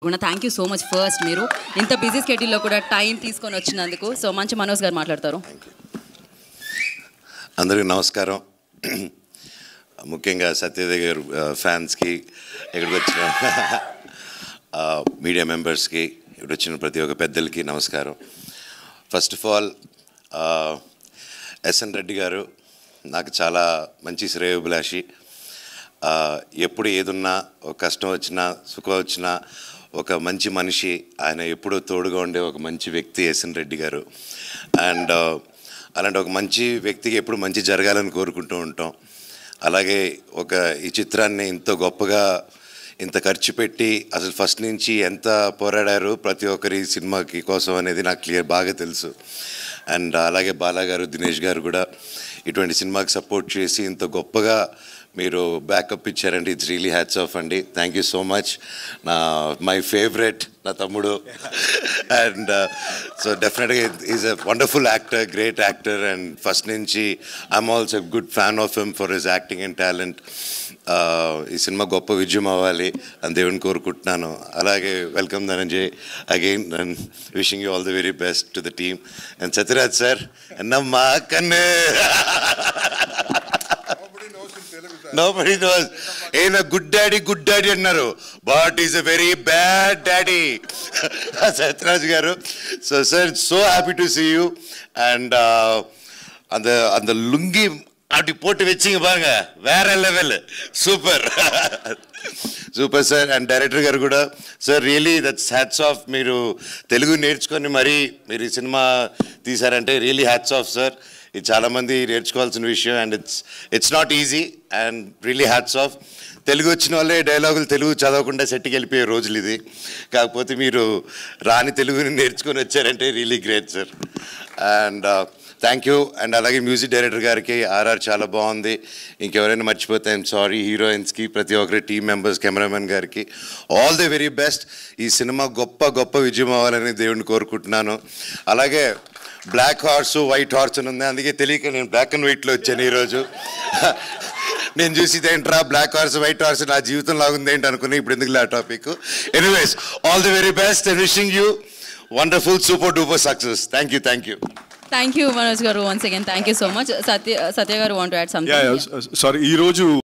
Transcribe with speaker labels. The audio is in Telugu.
Speaker 1: గుణ thank you so much first మీరు ఇంత బిజీ స్కెడ్యూల్లో కూడా టైం తీసుకొని వచ్చినందుకు సో మంచి మనోజ్ గారు మాట్లాడతారు
Speaker 2: అందరికీ నమస్కారం ముఖ్యంగా సత్యదేవ్ గారు ఫ్యాన్స్కి ఇక్కడికి వచ్చిన ఆ, మీడియా మెంబర్స్కి ఇక్కడ వచ్చిన ప్రతి ఒక్క పెద్దలకి నమస్కారం first of all S N Reddy గారు నాకు చాలా మంచి శ్రేయోభిలాషి ఆ, ఎప్పుడు ఏదున్నా ఒక కష్టం వచ్చినా సుఖం వచ్చినా ఒక మంచి మనిషి ఆయన ఎప్పుడూ తోడుగా ఉండే ఒక మంచి వ్యక్తి ఎస్ఎన్ రెడ్డి గారు అండ్ అలాంటి ఒక మంచి వ్యక్తికి ఎప్పుడు మంచి జరగాలని కోరుకుంటూ ఉంటాం అలాగే ఒక ఈ చిత్రాన్ని ఇంత గొప్పగా ఇంత ఖర్చు పెట్టి అసలు ఫస్ట్ నుంచి ఎంత పోరాడారు ప్రతి ఒక్కరి సినిమాకి కోసం అనేది నాకు క్లియర్ బాగా తెలుసు అండ్ అలాగే బాలా గారు దినేష్ గారు కూడా ఇటువంటి సినిమాకి సపోర్ట్ చేసి ఇంత గొప్పగా మీరు బ్యాకప్ ఇచ్చారండి ఇట్స్ రియలీ హ్యాట్స్ ఆఫ్ అండి థ్యాంక్ యూ సో మచ్ నా మై ఫేవరెట్ నా తమ్ముడు and so definitely is a wonderful actor great actor and first నుంచి I'm also good fan of him for his acting and talent ఈ సినిమా గొప్ప విజయం అవ్వాలి అని దేవుని కోరుకుంటున్నాను అలాగే welcome Dhananjay again and wishing you all the very best to the team and Satyaraj sir అన్నమ్మా కన్ను నోబడి నోస్ ఏనా గుడ్ డాడీ గుడ్ డాడీ అన్నారు but is a very bad daddy Satyaraj గారు so sir so happy to see you and அந்த அந்த லுங்கி அப்படி போட்டு வச்சிங்க பாருங்க வேற level super super sir and director గారు కూడా sir really that's hats off మీరు తెలుగు నేర్చుకొని మరీ మీరు ఈ సినిమా తీశారంటే రియలీ హ్యాట్స్ ఆఫ్ సార్ ఇది చాలామంది నేర్చుకోవాల్సిన విషయం and it's it's not easy and really hats off Telugu వచ్చిన వాళ్ళే డైలాగులు తెలుగు చదవకుండా సెట్కి వెళ్ళిపోయే రోజులు ఇది కాకపోతే మీరు రాని తెలుగుని నేర్చుకొని వచ్చారంటే really great sir and thank you and అలాగే మ్యూజిక్ డైరెక్టర్ గారికి ఆర్ఆర్ చాలా బాగుంది ఇంకెవరైనా మర్చిపోతే ఐమ్ సారీ హీరోయిన్స్కి ప్రతి ఒక్కరి టీమ్ మెంబర్స్ కెమెరామెన్ గారికి ఆల్ ది వెరీ బెస్ట్ ఈ సినిమా గొప్ప గొప్ప విజయం అవ్వాలని దేవుడిని కోరుకుంటున్నాను అలాగే బ్లాక్ హార్స్ వైట్ హార్స్ అని ఉంది అందుకే తెలియక నేను బ్లాక్ అండ్ వైట్లో వచ్చాను ఈరోజు నేను చూసి ఏంట్రా బ్లాక్ హార్స్ వైట్ హార్స్ నా జీవితం లాగుంది ఏంటి అనుకుని ఇప్పుడు ఎందుకు ఆ topic anyways all the very best and wishing you wonderful super duper success thank you thank you
Speaker 1: thank you Manoj గారు once again thank you so much Satya Satya గారు want add
Speaker 3: ya
Speaker 1: something
Speaker 3: sorry ఈ రోజు